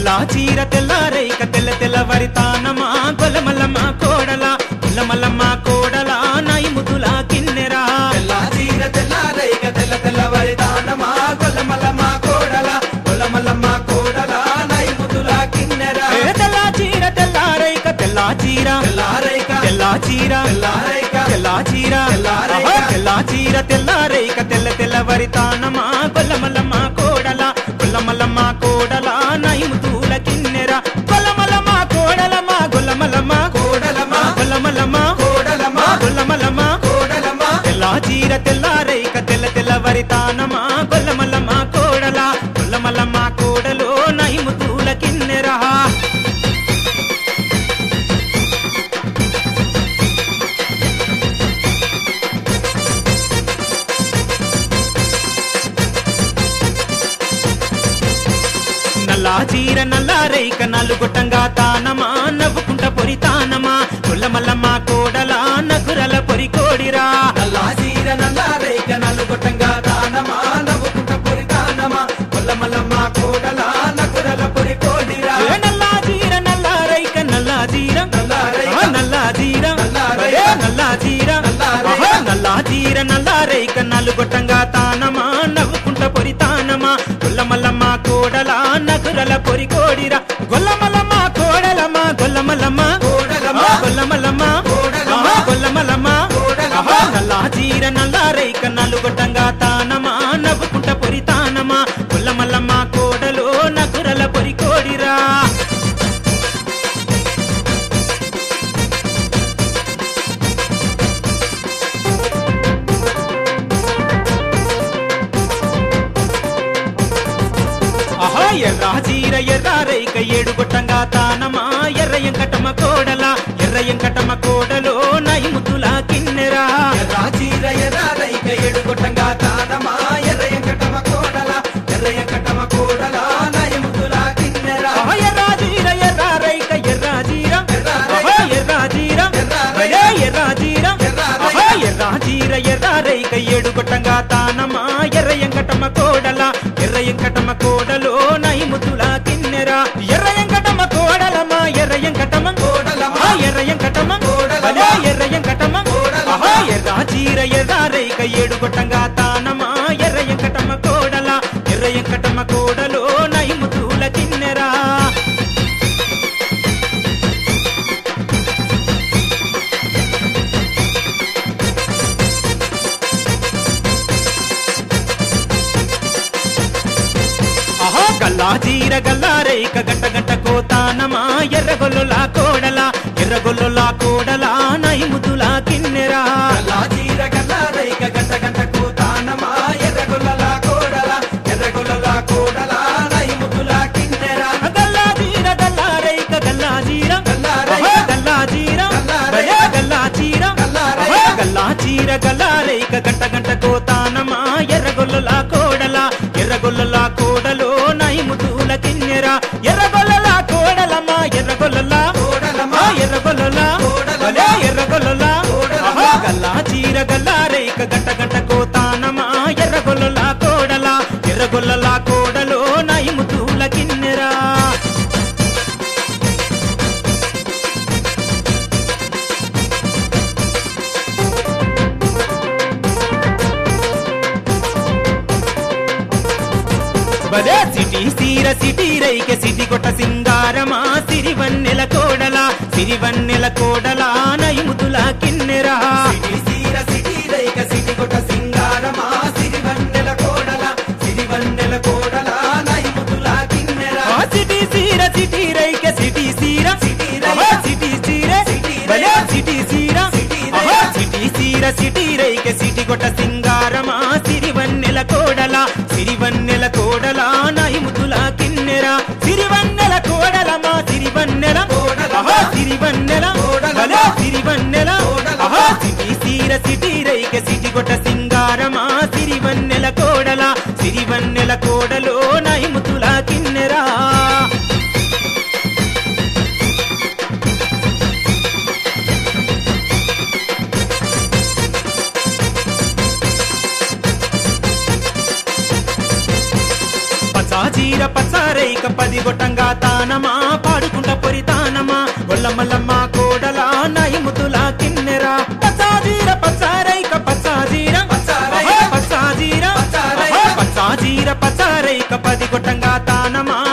తెల్ల చీర తెల్లారైక తెల్ల తెల్ల వరితానమా గొల్లమల్లమ్మ కోడల గొల్లమల్లమ్మ కోడల నాయి ముద్దుల కిన్నెరా తెల్ల చీర తెల్లారైక తెల్ల తెల్ల వరిదానమా గొల్లమల్లమ్మ కోడల గొల్లమల్లమ్మ కోడల నైముతుల కిన్నెర ఏ తెల్ల చీర తెల్లారైక తెల్ల చీర తెల్లారైక తెల్ల చీర తెల్లారైక తెల్ల చీర తెల్లారైక. ఆహా, తెల్ల చీర తెల్లారైక తెల్ల తెల్ల వరితానమా గొల్లమల్లమ్మ కోడల గొల్లమల్లమ్మ కోడల నాయి ముద్దుల కిన్నెరా గొల్లమల్లమ్మ కోడలమ్మ గొల్లమల్లమ్మ కోడలమ్మ గొల్లమల్లమ్మ కోడలమ్మ గొల్లమల్లమ్మ కోడలమ్మ తెల్ల చీర తెల్లారైక తెల్ల తెల్ల వరితానమా గొల్లమల్లమ్మ కోడల గొల్లమల్లమ్మ కోడలో నైముతూల కిన్నెరా నల్లా చీర నల్లారైక నలుగొట్టంగా తానమా నవ్వుకుంట పొరితానమా గొల్లమల్లమ్మ కోడల నగురల పొరి కోడిరా నల్లా చీర నల్లారైక నలుగొట్టంగా దానమా నవ్వుకుంట పొరి దానమా గొల్లమల్లమ్మ కోడల నకురల పొరి కోడిరా ఏ నల్లా చీర నల్లారైక నల్లా చీర నల్లారైక. ఆ, నల్లా చీర నల్లారైక. ఏ నల్లా చీర నల్లారైక. ఆహా, నల్లా చీర నల్లారైక నలుగొట్టంగా తానమా నవ్వుకుంట పొరి తానమా గొల్లమల్లమ్మ కోడల నగురల పొరి కోడిరా గొల్లమల్లమ్మ కోడలమ్మ గొల్లమల్లమ్మ కోడలమ్మ. ఆ, గొల్లమల్లమ్మ కోడలమ్మ. ఆహా, గొల్లమల్లమ్మ కోడలమ్మ. ఆహా, నల్లా చీర నల్లారైక నలుగొట్టంగా తానమా నవ్వుకుంట పొరి తానమా గొల్లమల్లమ్మ కోడలో నగురల పొరి కోడిరా ఆహా ఎర్ర చీర ఎర్ర రైక ఏడు గొట్టంగా తానమా ఎర్ర ఎంకటమ కోడల ఎర్ర ఎంకటమ కోడలో నై ముద్దుల కిన్నెరా ఎర్ర చీర ఎర్ర రైక ఎడుగొట్టంగా దానమా ఎర్ర ఎంకటమ కోడల ఎర్ర ఎంకటమ కోడల నయముతుల కిన్నెర ఆహా ఎర్ర చీర ఎర్ర రైక ఎర్ర చీర ఎర్ర ఆహా రైక. ఎర్ర చీర ఎర్ర భలే రైక. ఎర్ర చీర ఎర్ర రైక. ఆహా ఎర్ర చీర ఎర్ర రైక ఏడు గొట్టంగా తానమా ఎర్ర ఎంకటమ కోడల ఎర్ర ఎంకటమ కోడలో నై ముద్దుల కిన్నెరా ఎర్ర ఎంకటమ కోడలమ్మ ఎర్ర ఎంకటమ కోడలమ్మ. ఆ ఎర్ర ఎంకటమ కోడలమ్మ. భలే ఎర్ర ఎంకటమ కోడలమ్మ. ఆహా ఎర్ర చీర ఎర్ర రైక ఏడు గొట్టంగా తానమా ఎర్ర ఎంకటమ కోడల ఎర్ర ఎంకటమ కోడలో నై ముద్దుల కిన్నెరా ఆహా గల్లా చీర గల్లా రేక గంట గంట కోతానమా ఎర్రగొల్లులా కోడల ఎర్రగొల్లులా కోడల నై ముద్దుల కిన్నెరా గల్లా చీర గల్లా రైక గంట గంట కూతానమా ఎర్రగొల్లల కోడల ఎర్రగొల్లల కోడల నయముతుల కిన్నెర గల్లా చీర గల్లా రేక గల్లా చీర గల్లా రేక. ఆహా, గల్లా చీర గల్లా భలే రేక. గల్లా చీర గల్లా రేక. ఆహా, గల్లా చీర గల్లా రేక గంట గంట కోతానమా ఎర్రగొల్లులా కోడల ఎర్రగొల్లులా కోడలో నై ముద్దుల కిన్నెరా ఎర్రగొల్లలా కోడలమ్మ ఎర్రగొల్లలా కోడలమ్మ. ఆ ఎర్రగొల్లలా కోడలమ్మ. భలే ఎర్రగొల్లలా కోడలమ్మ. ఆహా, గల్లా చీర గల్లా రేక గంట గంట కోతానమా ఎర్రగొల్లలా కోడల ఎర్రగొల్లలా కోడలో నై ముద్దుల కిన్నెరా బలే సిటీ సీర సిటీ రైకె సిటీ కొట్ట సింగారమా సిరివన్నెల కోడల సిరివన్నెల కోడల నయముతుల కిన్నెరా సిటి సీర సిటి రైక సిటి కొట్ట సింగారమా సిరివన్నెల కోడల సిరివన్నెల కోడల నయముతుల కిన్నెర ఆ సిటీ సీర సిటీ రైకె సిటీ సీర సిటీ రైక. ఆహా, సిటీ సీర సిటీ బలే రైక. సిటీ సీర సిటీ రైక. ఆహా, సిటీ సీర సిటీ రైకె సిటీ కొట్ట సింగారమా సిరివన్నెల కోడల సిరివన్నెల కోడల నయముతుల కిన్నెరా సిరివన్నెల కోడలమా సిరివన్నెల కోడలమ్మ. ఆహా, సిరివన్నెల కోడలమ్మ. భలే సిరివన్నెల కోడలమ్మ. ఆహా, సిటీ సీర సిటీ రైక సిటీ కొట్ట సింగారమా సిరివన్నెల కోడల సిరివన్నెల కోడలో నయముతుల కిన్నెరా పచ్చ చీర పచ్చ పచారైక పది గొట్టంగా తానమా పాడుకుంట పొరితానమా గొల్లమల్లమ్మ కోడలా నయముతులా కిన్నెరా పచాజీర పచారైక పచాజీర పచారైక. పచాజీర పచారైక. పచాజీర పచారైక పది గొట్టంగా తానమా